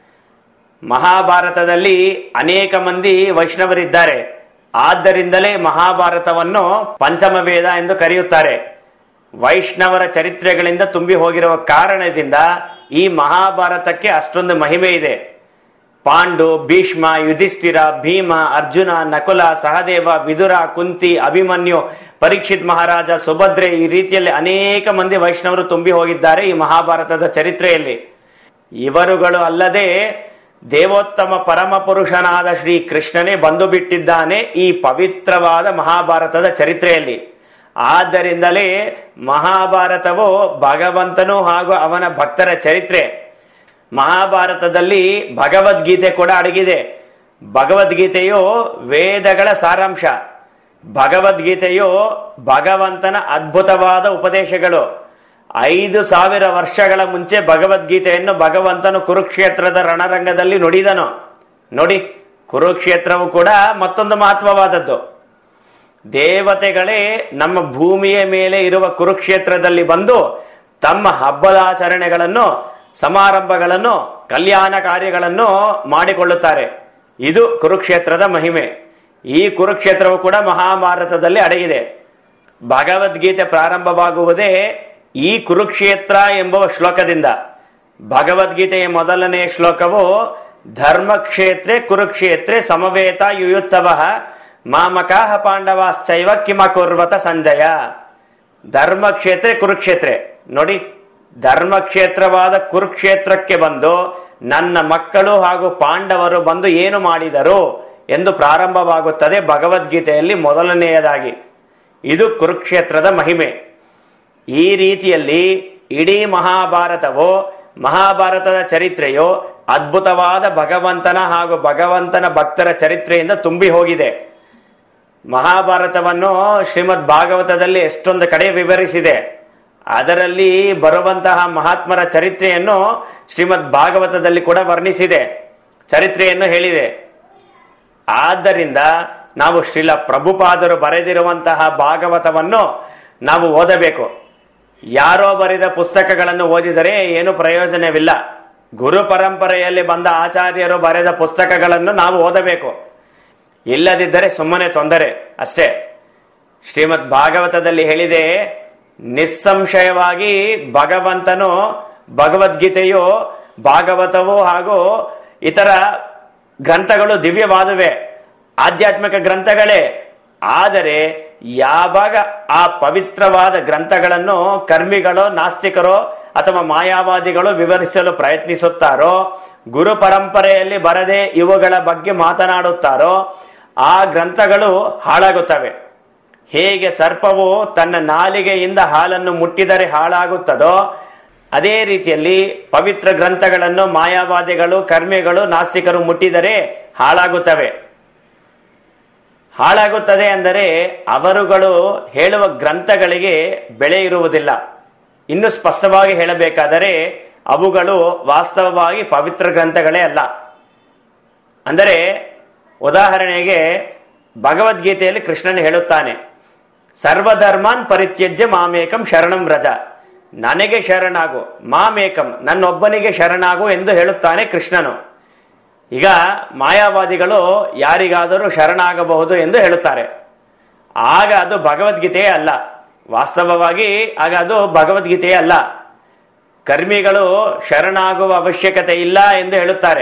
ಮಹಾಭಾರತದಲ್ಲಿ ಅನೇಕ ಮಂದಿ ವೈಷ್ಣವರಿದ್ದಾರೆ ಆದ್ದರಿಂದಲೇ ಮಹಾಭಾರತವನ್ನು ಪಂಚಮ ವೇದ ಎಂದು ಕರೆಯುತ್ತಾರೆ ವೈಷ್ಣವರ ಚರಿತ್ರೆಗಳಿಂದ ತುಂಬಿ ಹೋಗಿರುವ ಕಾರಣದಿಂದ ಈ ಮಹಾಭಾರತಕ್ಕೆ ಅಷ್ಟೊಂದು ಮಹಿಮೆ ಇದೆ ಪಾಂಡು ಭೀಷ್ಮ ಯುಧಿಷ್ಠಿರ ಭೀಮ ಅರ್ಜುನ ನಕುಲ ಸಹದೇವ ವಿದುರ ಕುಂತಿ ಅಭಿಮನ್ಯು ಪರೀಕ್ಷಿತ್ ಮಹಾರಾಜ ಸುಭದ್ರೆ ಈ ರೀತಿಯಲ್ಲಿ ಅನೇಕ ಮಂದಿ ವೈಷ್ಣವರು ತುಂಬಿ ಹೋಗಿದ್ದಾರೆ ಈ ಮಹಾಭಾರತದ ಚರಿತ್ರೆಯಲ್ಲಿ ಇವರುಗಳು ಅಲ್ಲದೆ ದೇವೋತ್ತಮ ಪರಮ ಪುರುಷನಾದ ಶ್ರೀ ಕೃಷ್ಣನೇ ಬಂದು ಬಿಟ್ಟಿದ್ದಾನೆ ಈ ಪವಿತ್ರವಾದ ಮಹಾಭಾರತದ ಚರಿತ್ರೆಯಲ್ಲಿ ಆದ್ದರಿಂದಲೇ ಮಹಾಭಾರತವು ಭಗವಂತನು ಹಾಗೂ ಅವನ ಭಕ್ತರ ಚರಿತ್ರೆ ಮಹಾಭಾರತದಲ್ಲಿ ಭಗವದ್ಗೀತೆ ಕೂಡ ಅಡಗಿದೆ ಭಗವದ್ಗೀತೆಯು ವೇದಗಳ ಸಾರಾಂಶ ಭಗವದ್ಗೀತೆಯು ಭಗವಂತನ ಅದ್ಭುತವಾದ ಉಪದೇಶಗಳು ಐದು ಸಾವಿರ ವರ್ಷಗಳ ಮುಂಚೆ ಭಗವದ್ಗೀತೆಯನ್ನು ಭಗವಂತನು ಕುರುಕ್ಷೇತ್ರದ ರಣರಂಗದಲ್ಲಿ ನುಡಿದನು ನೋಡಿ ಕುರುಕ್ಷೇತ್ರವು ಕೂಡ ಮತ್ತೊಂದು ಮಹತ್ವವಾದದ್ದು ದೇವತೆಗಳೇ ನಮ್ಮ ಭೂಮಿಯ ಮೇಲೆ ಇರುವ ಕುರುಕ್ಷೇತ್ರದಲ್ಲಿ ಬಂದು ತಮ್ಮ ಹಬ್ಬದಾಚರಣೆಗಳನ್ನು ಸಮಾರಂಭಗಳನ್ನು ಕಲ್ಯಾಣ ಕಾರ್ಯಗಳನ್ನು ಮಾಡಿಕೊಳ್ಳುತ್ತಾರೆ ಇದು ಕುರುಕ್ಷೇತ್ರದ ಮಹಿಮೆ ಈ ಕುರುಕ್ಷೇತ್ರವು ಕೂಡ ಮಹಾಭಾರತದಲ್ಲಿ ಅಡಗಿದೆ ಭಗವದ್ಗೀತೆ ಪ್ರಾರಂಭವಾಗುವುದೇ ಈ ಕುರುಕ್ಷೇತ್ರ ಎಂಬುವ ಶ್ಲೋಕದಿಂದ ಭಗವದ್ಗೀತೆಯ ಮೊದಲನೆಯ ಶ್ಲೋಕವು ಧರ್ಮಕ್ಷೇತ್ರೆ ಕುರುಕ್ಷೇತ್ರೆ ಸಮವೇತ ಯುಯುತ್ಸವ ಮಾಮಕಾಹ ಪಾಂಡವಾಶ್ಚೈವ ಕಿಮಕುರ್ವತ ಸಂಜಯ ಧರ್ಮಕ್ಷೇತ್ರ ಕುರುಕ್ಷೇತ್ರ ನೋಡಿ ಧರ್ಮಕ್ಷೇತ್ರವಾದ ಕುರುಕ್ಷೇತ್ರಕ್ಕೆ ಬಂದು ನನ್ನ ಮಕ್ಕಳು ಹಾಗೂ ಪಾಂಡವರು ಬಂದು ಏನು ಮಾಡಿದರು ಎಂದು ಪ್ರಾರಂಭವಾಗುತ್ತದೆ ಭಗವದ್ಗೀತೆಯಲ್ಲಿ ಮೊದಲನೆಯದಾಗಿ ಇದು ಕುರುಕ್ಷೇತ್ರದ ಮಹಿಮೆ ಈ ರೀತಿಯಲ್ಲಿ ಇಡೀ ಮಹಾಭಾರತವು ಮಹಾಭಾರತದ ಚರಿತ್ರೆಯು ಅದ್ಭುತವಾದ ಭಗವಂತನ ಹಾಗೂ ಭಗವಂತನ ಭಕ್ತರ ಚರಿತ್ರೆಯಿಂದ ತುಂಬಿ ಹೋಗಿದೆ ಮಹಾಭಾರತವನ್ನು ಶ್ರೀಮದ್ ಭಾಗವತದಲ್ಲಿ ಎಷ್ಟೊಂದು ಕಡೆ ವಿವರಿಸಿದೆ ಅದರಲ್ಲಿ ಬರುವಂತಹ ಮಹಾತ್ಮರ ಚರಿತ್ರೆಯನ್ನು ಶ್ರೀಮದ್ ಭಾಗವತದಲ್ಲಿ ಕೂಡ ವರ್ಣಿಸಿದೆ ಚರಿತ್ರೆಯನ್ನು ಹೇಳಿದೆ ಆದ್ದರಿಂದ ನಾವು ಶ್ರೀಲ ಪ್ರಭುಪಾದರು ಬರೆದಿರುವಂತಹ ಭಾಗವತವನ್ನು ನಾವು ಓದಬೇಕು ಯಾರೋ ಬರೆದ ಪುಸ್ತಕಗಳನ್ನು ಓದಿದರೆ ಏನು ಪ್ರಯೋಜನವಿಲ್ಲ ಗುರು ಪರಂಪರೆಯಲ್ಲಿ ಬಂದ ಆಚಾರ್ಯರು ಬರೆದ ಪುಸ್ತಕಗಳನ್ನು ನಾವು ಓದಬೇಕು ಇಲ್ಲದಿದ್ದರೆ ಸುಮ್ಮನೆ ತೊಂದರೆ ಅಷ್ಟೇ ಶ್ರೀಮದ್ ಭಾಗವತದಲ್ಲಿ ಹೇಳಿದೆ ನಿಸ್ಸಂಶಯವಾಗಿ ಭಗವಂತನು ಭಗವದ್ಗೀತೆಯು ಭಾಗವತವು ಹಾಗೂ ಇತರ ಗ್ರಂಥಗಳು ದಿವ್ಯವಾದುವೆ ಆಧ್ಯಾತ್ಮಿಕ ಗ್ರಂಥಗಳೇ ಆದರೆ ಯಾವಾಗ ಆ ಪವಿತ್ರವಾದ ಗ್ರಂಥಗಳನ್ನು ಕರ್ಮಿಗಳು ನಾಸ್ತಿಕರು ಅಥವಾ ಮಾಯಾವಾದಿಗಳು ವಿವರಿಸಲು ಪ್ರಯತ್ನಿಸುತ್ತಾರೋ ಗುರು ಪರಂಪರೆಯಲ್ಲಿ ಬರದೆ ಇವುಗಳ ಬಗ್ಗೆ ಮಾತನಾಡುತ್ತಾರೋ ಆ ಗ್ರಂಥಗಳು ಹಾಳಾಗುತ್ತವೆ ಹೇಗೆ ಸರ್ಪವು ತನ್ನ ನಾಲಿಗೆಯಿಂದ ಹಾಲನ್ನು ಮುಟ್ಟಿದರೆ ಹಾಳಾಗುತ್ತದೋ ಅದೇ ರೀತಿಯಲ್ಲಿ ಪವಿತ್ರ ಗ್ರಂಥಗಳನ್ನು ಮಾಯಾವಾದಿಗಳು ಕರ್ಮಿಗಳು ನಾಸ್ತಿಕರು ಮುಟ್ಟಿದರೆ ಹಾಳಾಗುತ್ತವೆ ಹಾಳಾಗುತ್ತದೆ ಅಂದರೆ ಅವರುಗಳು ಹೇಳುವ ಗ್ರಂಥಗಳಿಗೆ ಬೆಲೆ ಇರುವುದಿಲ್ಲ ಇನ್ನು ಸ್ಪಷ್ಟವಾಗಿ ಹೇಳಬೇಕಾದರೆ ಅವುಗಳು ವಾಸ್ತವವಾಗಿ ಪವಿತ್ರ ಗ್ರಂಥಗಳೇ ಅಲ್ಲ ಅಂದರೆ ಉದಾಹರಣೆಗೆ ಭಗವದ್ಗೀತೆಯಲ್ಲಿ ಕೃಷ್ಣನ್ ಹೇಳುತ್ತಾನೆ ಸರ್ವಧರ್ಮಾನ್ ಪರಿತ್ಯಜ್ಯ ಮಾಮೇಕಂ ಶರಣಂ ರಜ ನನಗೆ ಶರಣಾಗು ಮಾಮೇಕಂ ನನ್ನೊಬ್ಬನಿಗೆ ಶರಣಾಗು ಎಂದು ಹೇಳುತ್ತಾನೆ ಕೃಷ್ಣನು ಈಗ ಮಾಯಾವಾದಿಗಳು ಯಾರಿಗಾದರೂ ಶರಣಾಗಬಹುದು ಎಂದು ಹೇಳುತ್ತಾರೆ ಆಗ ಅದು ಭಗವದ್ಗೀತೆಯೇ ಅಲ್ಲ ವಾಸ್ತವವಾಗಿ ಆಗ ಅದು ಭಗವದ್ಗೀತೆಯೇ ಅಲ್ಲ ಕರ್ಮಿಗಳು ಶರಣಾಗುವ ಅವಶ್ಯಕತೆ ಇಲ್ಲ ಎಂದು ಹೇಳುತ್ತಾರೆ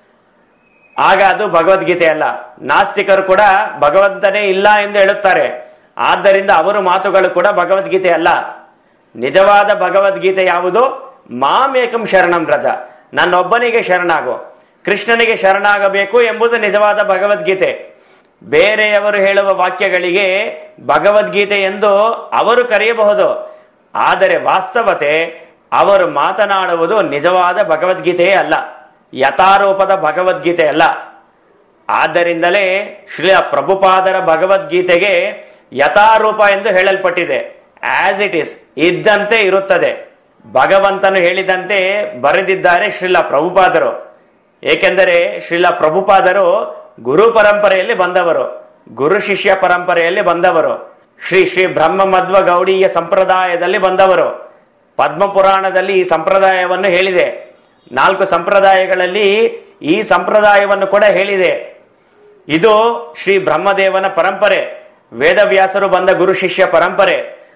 ಆಗ ಅದು ಭಗವದ್ಗೀತೆ ಅಲ್ಲ ನಾಸ್ತಿಕರು ಕೂಡ ಭಗವಂತನೇ ಇಲ್ಲ ಎಂದು ಹೇಳುತ್ತಾರೆ ಆದ್ದರಿಂದ ಅವರ ಮಾತುಗಳು ಕೂಡ ಭಗವದ್ಗೀತೆ ಅಲ್ಲ ನಿಜವಾದ ಭಗವದ್ಗೀತೆ ಯಾವುದು ಮಾಮೇಕಂ ಶರಣಂ ರಜ ನನ್ನೊಬ್ಬನಿಗೆ ಶರಣಾಗು ಕೃಷ್ಣನಿಗೆ ಶರಣಾಗಬೇಕು ಎಂಬುದು ನಿಜವಾದ ಭಗವದ್ಗೀತೆ ಬೇರೆಯವರು ಹೇಳುವ ವಾಕ್ಯಗಳಿಗೆ ಭಗವದ್ಗೀತೆ ಎಂದು ಅವರು ಕರೆಯಬಹುದು ಆದರೆ ವಾಸ್ತವತೆ ಅವರು ಮಾತನಾಡುವುದು ನಿಜವಾದ ಭಗವದ್ಗೀತೆಯೇ ಅಲ್ಲ ಯಥಾರೂಪದ ಭಗವದ್ಗೀತೆ ಅಲ್ಲ ಆದ್ದರಿಂದಲೇ ಶ್ರೀ ಪ್ರಭುಪಾದರ ಭಗವದ್ಗೀತೆಗೆ ಯಥಾರೂಪ ಎಂದು ಹೇಳಲ್ಪಟ್ಟಿದೆ ಆಸ್ ಇಟ್ ಈಸ್ ಇದ್ದಂತೆ ಇರುತ್ತದೆ ಭಗವಂತನು ಹೇಳಿದಂತೆ ಬರೆದಿದ್ದಾರೆ ಶ್ರೀಲ ಪ್ರಭುಪಾದರು ಏಕೆಂದರೆ ಶ್ರೀಲ ಪ್ರಭುಪಾದರು ಗುರು ಪರಂಪರೆಯಲ್ಲಿ ಬಂದವರು ಗುರು ಶಿಷ್ಯ ಪರಂಪರೆಯಲ್ಲಿ ಬಂದವರು ಶ್ರೀ ಶ್ರೀ ಬ್ರಹ್ಮ ಮಧ್ವ ಗೌಡೀಯ ಸಂಪ್ರದಾಯದಲ್ಲಿ ಬಂದವರು ಪದ್ಮ ಪುರಾಣದಲ್ಲಿ ಈ ಸಂಪ್ರದಾಯವನ್ನು ಹೇಳಿದೆ ನಾಲ್ಕು ಸಂಪ್ರದಾಯಗಳಲ್ಲಿ ಈ ಸಂಪ್ರದಾಯವನ್ನು ಕೂಡ ಹೇಳಿದೆ ಇದು ಶ್ರೀ ಬ್ರಹ್ಮದೇವನ ಪರಂಪರೆ ವೇದವ್ಯಾಸರು ಬಂದ ಗುರು ಶಿಷ್ಯ ಪರಂಪರೆ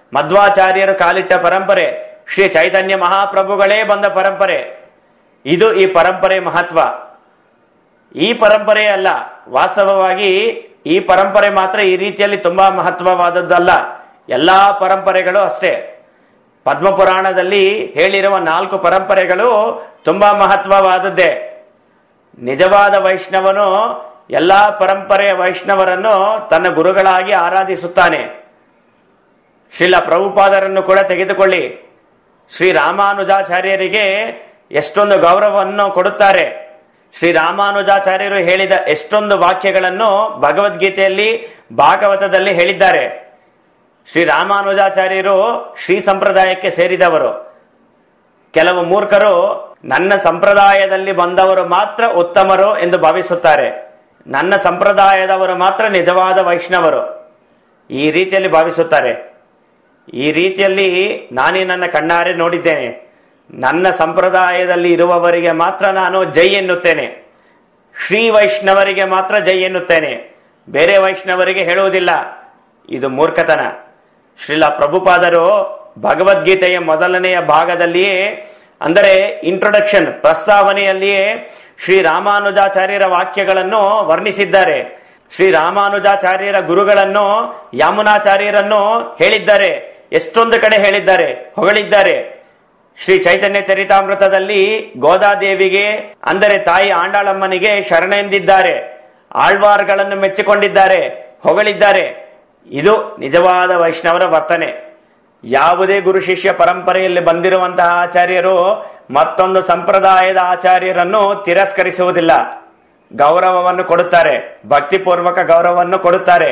ಮಧ್ವಾಚಾರ್ಯರು ಕಾಲಿಟ್ಟ ಪರಂಪರೆ ಶ್ರೀ ಚೈತನ್ಯ ಮಹಾಪ್ರಭುಗಳೇ ಬಂದ ಪರಂಪರೆ ಇದು ಈ ಪರಂಪರೆ ಮಹತ್ವ ಈ ಪರಂಪರೆ ಅಲ್ಲ ವಾಸ್ತವವಾಗಿ ಈ ಪರಂಪರೆ ಮಾತ್ರ ಈ ರೀತಿಯಲ್ಲಿ ತುಂಬಾ ಮಹತ್ವವಾದದ್ದಲ್ಲ ಎಲ್ಲಾ ಪರಂಪರೆಗಳು ಅಷ್ಟೇ ಪದ್ಮಪುರಾಣದಲ್ಲಿ ಹೇಳಿರುವ ನಾಲ್ಕು ಪರಂಪರೆಗಳು ತುಂಬಾ ಮಹತ್ವವಾದದ್ದೇ ನಿಜವಾದ ವೈಷ್ಣವನು ಎಲ್ಲಾ ಪರಂಪರೆಯ ವೈಷ್ಣವರನ್ನು ತನ್ನ ಗುರುಗಳಾಗಿ ಆರಾಧಿಸುತ್ತಾನೆ ಶ್ರೀಲ ಪ್ರಭುಪಾದರನ್ನು ಕೂಡ ತೆಗೆದುಕೊಳ್ಳಿ ಶ್ರೀ ರಾಮಾನುಜಾಚಾರ್ಯರಿಗೆ ಎಷ್ಟೊಂದು ಗೌರವವನ್ನು ಕೊಡುತ್ತಾರೆ ಶ್ರೀ ರಾಮಾನುಜಾಚಾರ್ಯರು ಹೇಳಿದ ಎಷ್ಟೊಂದು ವಾಕ್ಯಗಳನ್ನು ಭಗವದ್ಗೀತೆಯಲ್ಲಿ ಭಾಗವತದಲ್ಲಿ ಹೇಳಿದ್ದಾರೆ ಶ್ರೀ ರಾಮಾನುಜಾಚಾರ್ಯರು ಶ್ರೀ ಸಂಪ್ರದಾಯಕ್ಕೆ ಸೇರಿದವರು ಕೆಲವು ಮೂರ್ಖರು ನನ್ನ ಸಂಪ್ರದಾಯದಲ್ಲಿ ಬಂದವರು ಮಾತ್ರ ಉತ್ತಮರು ಎಂದು ಭಾವಿಸುತ್ತಾರೆ ನನ್ನ ಸಂಪ್ರದಾಯದವರು ಮಾತ್ರ ನಿಜವಾದ ವೈಷ್ಣವರು ಈ ರೀತಿಯಲ್ಲಿ ಭಾವಿಸುತ್ತಾರೆ ಈ ರೀತಿಯಲ್ಲಿ ನಾನೇ ನನ್ನ ಕಣ್ಣಾರೆ ನೋಡಿದ್ದೇನೆ ನನ್ನ ಸಂಪ್ರದಾಯದಲ್ಲಿ ಇರುವವರಿಗೆ ಮಾತ್ರ ನಾನು ಜೈ ಎನ್ನುತ್ತೇನೆ ಶ್ರೀ ವೈಷ್ಣವರಿಗೆ ಮಾತ್ರ ಜೈ ಎನ್ನುತ್ತೇನೆ ಬೇರೆ ವೈಷ್ಣವರಿಗೆ ಹೇಳುವುದಿಲ್ಲ ಇದು ಮೂರ್ಖತನ ಶ್ರೀಲ ಪ್ರಭುಪಾದರು ಭಗವದ್ಗೀತೆಯ ಮೊದಲನೆಯ ಭಾಗದಲ್ಲಿಯೇ ಅಂದರೆ ಇಂಟ್ರೊಡಕ್ಷನ್ ಪ್ರಸ್ತಾವನೆಯಲ್ಲಿಯೇ ಶ್ರೀ ರಾಮಾನುಜಾಚಾರ್ಯರ ವಾಕ್ಯಗಳನ್ನು ವರ್ಣಿಸಿದ್ದಾರೆ ಶ್ರೀ ರಾಮಾನುಜಾಚಾರ್ಯರ ಗುರುಗಳನ್ನು ಯಾಮುನಾಚಾರ್ಯರನ್ನು ಹೇಳಿದ್ದಾರೆ ಎಷ್ಟೊಂದು ಕಡೆ ಹೇಳಿದ್ದಾರೆ ಹೊಗಳಿದ್ದಾರೆ ಶ್ರೀ ಚೈತನ್ಯ ಚರಿತಾಮೃತದಲ್ಲಿ ಗೋದಾದೇವಿಗೆ ಅಂದರೆ ತಾಯಿ ಆಂಡಾಳಮ್ಮನಿಗೆ ಶರಣ ಎಂದಿದ್ದಾರೆ ಆಳ್ವಾರ್ಗಳನ್ನು ಮೆಚ್ಚಿಕೊಂಡಿದ್ದಾರೆ ಹೊಗಳಿದ್ದಾರೆ ಇದು ನಿಜವಾದ ವೈಷ್ಣವರ ವರ್ತನೆ ಯಾವುದೇ ಗುರು ಶಿಷ್ಯ ಪರಂಪರೆಯಲ್ಲಿ ಬಂದಿರುವಂತಹ ಆಚಾರ್ಯರು ಮತ್ತೊಂದು ಸಂಪ್ರದಾಯದ ಆಚಾರ್ಯರನ್ನು ತಿರಸ್ಕರಿಸುವುದಿಲ್ಲ ಗೌರವವನ್ನು ಕೊಡುತ್ತಾರೆ ಭಕ್ತಿಪೂರ್ವಕ ಗೌರವವನ್ನು ಕೊಡುತ್ತಾರೆ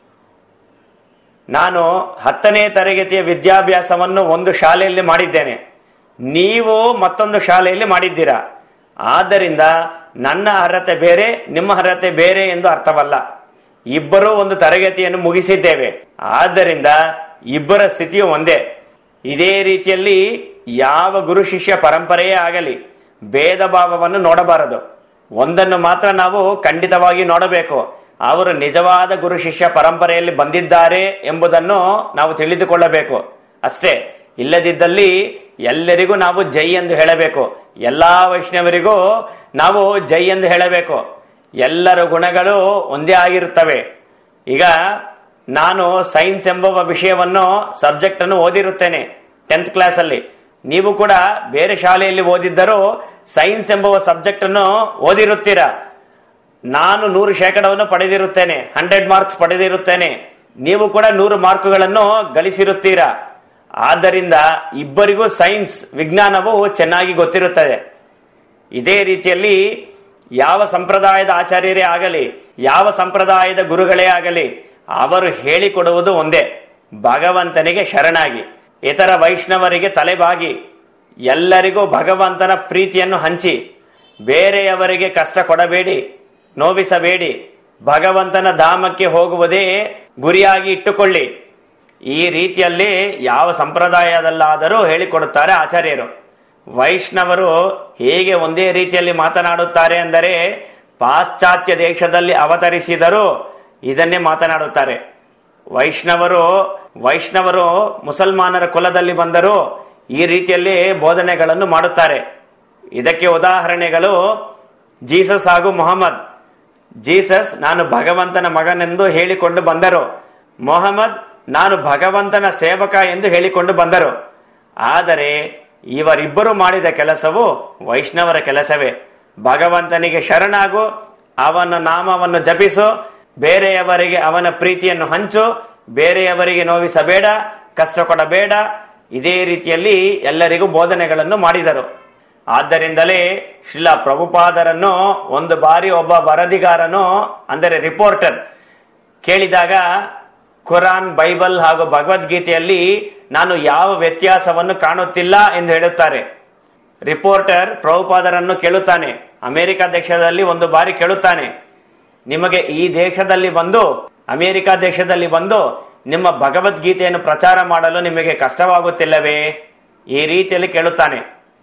ನಾನು ಹತ್ತನೇ ತರಗತಿಯ ವಿದ್ಯಾಭ್ಯಾಸವನ್ನು ಒಂದು ಶಾಲೆಯಲ್ಲಿ ಮಾಡಿದ್ದೇನೆ ನೀವು ಮತ್ತೊಂದು ಶಾಲೆಯಲ್ಲಿ ಮಾಡಿದ್ದೀರಾ ಆದ್ದರಿಂದ ನನ್ನ ಅರ್ಹತೆ ಬೇರೆ ನಿಮ್ಮ ಅರ್ಹತೆ ಬೇರೆ ಎಂದು ಅರ್ಥವಲ್ಲ ಇಬ್ಬರೂ ಒಂದು ತರಗತಿಯನ್ನು ಮುಗಿಸಿದ್ದೇವೆ ಆದ್ದರಿಂದ ಇಬ್ಬರ ಸ್ಥಿತಿಯು ಒಂದೇ ಇದೇ ರೀತಿಯಲ್ಲಿ ಯಾವ ಗುರು ಶಿಷ್ಯ ಪರಂಪರೆಯೇ ಆಗಲಿ ಭೇದ ಭಾವವನ್ನು ನೋಡಬಾರದು ಒಂದನ್ನು ಮಾತ್ರ ನಾವು ಖಂಡಿತವಾಗಿ ನೋಡಬೇಕು ಅವರು ನಿಜವಾದ ಗುರು ಶಿಷ್ಯ ಪರಂಪರೆಯಲ್ಲಿ ಬಂದಿದ್ದಾರೆ ಎಂಬುದನ್ನು ನಾವು ತಿಳಿದುಕೊಳ್ಳಬೇಕು ಅಷ್ಟೇ ಇಲ್ಲದಿದ್ದಲ್ಲಿ ಎಲ್ಲರಿಗೂ ನಾವು ಜೈ ಎಂದು ಹೇಳಬೇಕು ಎಲ್ಲಾ ವೈಷ್ಣವರಿಗೂ ನಾವು ಜೈ ಎಂದು ಹೇಳಬೇಕು ಎಲ್ಲರ ಗುಣಗಳು ಒಂದೇ ಆಗಿರುತ್ತವೆ ಈಗ ನಾನು ಸೈನ್ಸ್ ಎಂಬ ವಿಷಯವನ್ನು ಸಬ್ಜೆಕ್ಟ್ ಅನ್ನು ಓದಿರುತ್ತೇನೆ ಟೆಂತ್ ಕ್ಲಾಸ್ ಅಲ್ಲಿ ನೀವು ಕೂಡ ಬೇರೆ ಶಾಲೆಯಲ್ಲಿ ಓದಿದ್ದರೂ ಸೈನ್ಸ್ ಎಂಬ ಸಬ್ಜೆಕ್ಟ್ ಅನ್ನು ಓದಿರುತ್ತೀರಾ ನಾನು ನೂರು ಶೇಕಡವನ್ನು ಪಡೆದಿರುತ್ತೇನೆ ಹಂಡ್ರೆಡ್ ಮಾರ್ಕ್ಸ್ ಪಡೆದಿರುತ್ತೇನೆ ನೀವು ಕೂಡ ನೂರು ಮಾರ್ಕ್ಗಳನ್ನು ಗಳಿಸಿರುತ್ತೀರಾ ಆದ್ದರಿಂದ ಇಬ್ಬರಿಗೂ ಸೈನ್ಸ್ ವಿಜ್ಞಾನವು ಚೆನ್ನಾಗಿ ಗೊತ್ತಿರುತ್ತದೆ ಇದೇ ರೀತಿಯಲ್ಲಿ ಯಾವ ಸಂಪ್ರದಾಯದ ಆಚಾರ್ಯರೇ ಆಗಲಿ ಯಾವ ಸಂಪ್ರದಾಯದ ಗುರುಗಳೇ ಆಗಲಿ ಅವರು ಹೇಳಿಕೊಡುವುದು ಒಂದೇ ಭಗವಂತನಿಗೆ ಶರಣಾಗಿ ಇತರ ವೈಷ್ಣವರಿಗೆ ತಲೆಬಾಗಿ ಎಲ್ಲರಿಗೂ ಭಗವಂತನ ಪ್ರೀತಿಯನ್ನು ಹಂಚಿ ಬೇರೆಯವರಿಗೆ ಕಷ್ಟ ಕೊಡಬೇಡಿ ನೋವಿಸಬೇಡಿ ಭಗವಂತನ ಧಾಮಕ್ಕೆ ಹೋಗುವುದೇ ಗುರಿಯಾಗಿ ಇಟ್ಟುಕೊಳ್ಳಿ ಈ ರೀತಿಯಲ್ಲಿ ಯಾವ ಸಂಪ್ರದಾಯದಲ್ಲಾದರೂ ಹೇಳಿಕೊಡುತ್ತಾರೆ ಆಚಾರ್ಯರು ವೈಷ್ಣವರು ಹೇಗೆ ಒಂದೇ ರೀತಿಯಲ್ಲಿ ಮಾತನಾಡುತ್ತಾರೆ ಅಂದರೆ ಪಾಶ್ಚಾತ್ಯ ದೇಶದಲ್ಲಿ ಅವತರಿಸಿದರೂ ಇದನ್ನೇ ಮಾತನಾಡುತ್ತಾರೆ ವೈಷ್ಣವರು ವೈಷ್ಣವರು ಮುಸಲ್ಮಾನರ ಕುಲದಲ್ಲಿ ಬಂದರೂ ಈ ರೀತಿಯಲ್ಲಿ ಬೋಧನೆಗಳನ್ನು ಮಾಡುತ್ತಾರೆ ಇದಕ್ಕೆ ಉದಾಹರಣೆಗಳು ಜೀಸಸ್ ಹಾಗೂ ಮೊಹಮ್ಮದ್ ಜೀಸಸ್ ನಾನು ಭಗವಂತನ ಮಗನೆಂದು ಹೇಳಿಕೊಂಡು ಬಂದರು ಮೊಹಮ್ಮದ್ ನಾನು ಭಗವಂತನ ಸೇವಕ ಎಂದು ಹೇಳಿಕೊಂಡು ಬಂದರು ಆದರೆ ಇವರಿಬ್ಬರು ಮಾಡಿದ ಕೆಲಸವು ವೈಷ್ಣವರ ಕೆಲಸವೇ ಭಗವಂತನಿಗೆ ಶರಣಾಗು ಅವನ ನಾಮವನ್ನು ಜಪಿಸು ಬೇರೆಯವರಿಗೆ ಅವನ ಪ್ರೀತಿಯನ್ನು ಹಂಚು ಬೇರೆಯವರಿಗೆ ನೋವಿಸಬೇಡ ಕಷ್ಟ ಕೊಡಬೇಡ ಇದೇ ರೀತಿಯಲ್ಲಿ ಎಲ್ಲರಿಗೂ ಬೋಧನೆಗಳನ್ನು ಮಾಡಿದರು ಆದ್ದರಿಂದಲೇ ಶ್ರೀಲ ಪ್ರಭುಪಾದರನ್ನು ಒಂದು ಬಾರಿ ಒಬ್ಬ ವರದಿಗಾರನು ಅಂದರೆ ರಿಪೋರ್ಟರ್ ಕೇಳಿದಾಗ ಕುರಾನ್ ಬೈಬಲ್ ಹಾಗೂ ಭಗವದ್ಗೀತೆಯಲ್ಲಿ ನಾನು ಯಾವ ವ್ಯತ್ಯಾಸವನ್ನು ಕಾಣುತ್ತಿಲ್ಲ ಎಂದು ಹೇಳುತ್ತಾರೆ ರಿಪೋರ್ಟರ್ ಪ್ರಭುಪಾದರನ್ನು ಕೇಳುತ್ತಾನೆ ಅಮೆರಿಕ ದೇಶದಲ್ಲಿ ಒಂದು ಬಾರಿ ಕೇಳುತ್ತಾನೆ ನಿಮಗೆ ಈ ದೇಶದಲ್ಲಿ ಬಂದು ಅಮೆರಿಕ ದೇಶದಲ್ಲಿ ಬಂದು ನಿಮ್ಮ ಭಗವದ್ಗೀತೆಯನ್ನು ಪ್ರಚಾರ ಮಾಡಲು ನಿಮಗೆ ಕಷ್ಟವಾಗುತ್ತಿಲ್ಲವೇ ಈ ರೀತಿಯಲ್ಲಿ ಕೇಳುತ್ತಾನೆ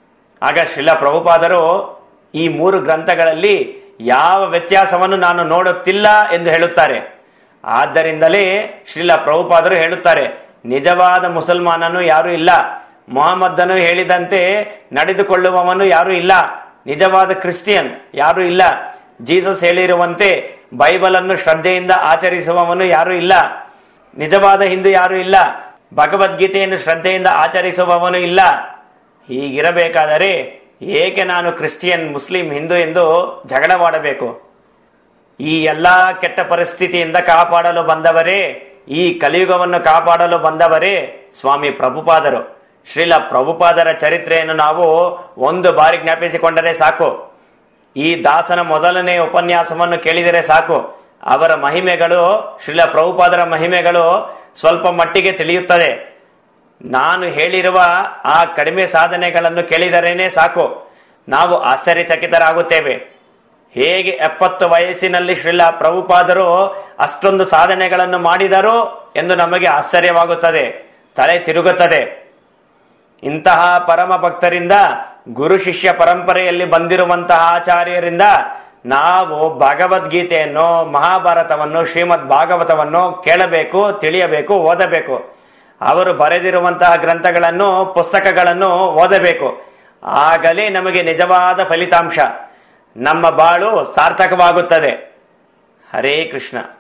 ಆಗ ಶ್ರೀಲ ಪ್ರಭುಪಾದರು ಈ ಮೂರು ಗ್ರಂಥಗಳಲ್ಲಿ ಯಾವ ವ್ಯತ್ಯಾಸವನ್ನು ನಾನು ನೋಡುತ್ತಿಲ್ಲ ಎಂದು ಹೇಳುತ್ತಾರೆ ಆದ್ದರಿಂದಲೇ ಶ್ರೀಲ ಪ್ರಭುಪಾದರು ಹೇಳುತ್ತಾರೆ ನಿಜವಾದ ಮುಸಲ್ಮಾನನು ಯಾರು ಇಲ್ಲ ಮೊಹಮ್ಮದನು ಹೇಳಿದಂತೆ ನಡೆದುಕೊಳ್ಳುವವನು ಯಾರು ಇಲ್ಲ ನಿಜವಾದ ಕ್ರಿಸ್ಟಿಯನ್ ಯಾರು ಇಲ್ಲ ಜೀಸಸ್ ಹೇಳಿರುವಂತೆ ಬೈಬಲ್ ಅನ್ನು ಶ್ರದ್ಧೆಯಿಂದ ಆಚರಿಸುವವನು ಯಾರು ಇಲ್ಲ ನಿಜವಾದ ಹಿಂದೂ ಯಾರು ಇಲ್ಲ ಭಗವದ್ಗೀತೆಯನ್ನು ಶ್ರದ್ಧೆಯಿಂದ ಆಚರಿಸುವವನು ಇಲ್ಲ ಹೀಗಿರಬೇಕಾದರೆ ಏಕೆ ನಾನು ಕ್ರಿಸ್ಟಿಯನ್ ಮುಸ್ಲಿಂ ಹಿಂದೂ ಎಂದು ಜಗಳವಾಡಬೇಕು ಈ ಎಲ್ಲಾ ಕೆಟ್ಟ ಪರಿಸ್ಥಿತಿಯಿಂದ ಕಾಪಾಡಲು ಬಂದವರೇ ಈ ಕಲಿಯುಗವನ್ನು ಕಾಪಾಡಲು ಬಂದವರೇ ಸ್ವಾಮಿ ಪ್ರಭುಪಾದರು ಶ್ರೀಲ ಪ್ರಭುಪಾದರ ಚರಿತ್ರೆಯನ್ನು ನಾವು ಒಂದು ಬಾರಿ ಜ್ಞಾಪಿಸಿಕೊಂಡರೆ ಸಾಕು ಈ ದಾಸನ ಮೊದಲನೇ ಉಪನ್ಯಾಸವನ್ನು ಕೇಳಿದರೆ ಸಾಕು ಅವರ ಮಹಿಮೆಗಳು ಶ್ರೀಲ ಪ್ರಭುಪಾದರ ಮಹಿಮೆಗಳು ಸ್ವಲ್ಪ ಮಟ್ಟಿಗೆ ತಿಳಿಯುತ್ತದೆ ನಾನು ಹೇಳಿರುವ ಆ ಕಡಿಮೆ ಸಾಧನೆಗಳನ್ನು ಕೇಳಿದರೇನೆ ಸಾಕು ನಾವು ಆಶ್ಚರ್ಯಚಕಿತರಾಗುತ್ತೇವೆ ಹೇಗೆ ಎಪ್ಪತ್ತು ವಯಸ್ಸಿನಲ್ಲಿ ಶ್ರೀಲ ಪ್ರಭುಪಾದರು ಅಷ್ಟೊಂದು ಸಾಧನೆಗಳನ್ನು ಮಾಡಿದರು ಎಂದು ನಮಗೆ ಆಶ್ಚರ್ಯವಾಗುತ್ತದೆ ತಲೆ ತಿರುಗುತ್ತದೆ ಇಂತಹ ಪರಮ ಭಕ್ತರಿಂದ ಗುರು ಶಿಷ್ಯ ಪರಂಪರೆಯಲ್ಲಿ ಬಂದಿರುವಂತಹ ಆಚಾರ್ಯರಿಂದ ನಾವು ಭಗವದ್ಗೀತೆಯನ್ನು ಮಹಾಭಾರತವನ್ನು ಶ್ರೀಮದ್ ಭಾಗವತವನ್ನು ಕೇಳಬೇಕು ತಿಳಿಯಬೇಕು ಓದಬೇಕು ಅವರು ಬರೆದಿರುವಂತಹ ಗ್ರಂಥಗಳನ್ನು ಪುಸ್ತಕಗಳನ್ನು ಓದಬೇಕು ಆಗಲೇ ನಮಗೆ ನಿಜವಾದ ಫಲಿತಾಂಶ ನಮ್ಮ ಬಾಳು ಸಾರ್ಥಕವಾಗುತ್ತದೆ ಹರೇ ಕೃಷ್ಣ